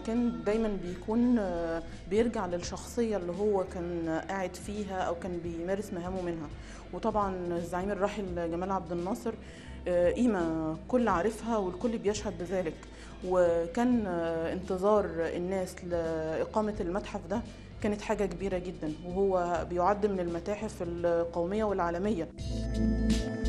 كان دايما بيكون آه، بيرجع للشخصية اللي هو كان قاعد فيها أو كان بيمارس مهامه منها وطبعا الزعيم الراحل جمال عبد الناصر آه، قيمة كل عارفها والكل بيشهد بذلك وكان آه، انتظار الناس لإقامة المتحف ده كانت حاجة كبيرة جدا وهو بيعد من المتاحف القومية والعالمية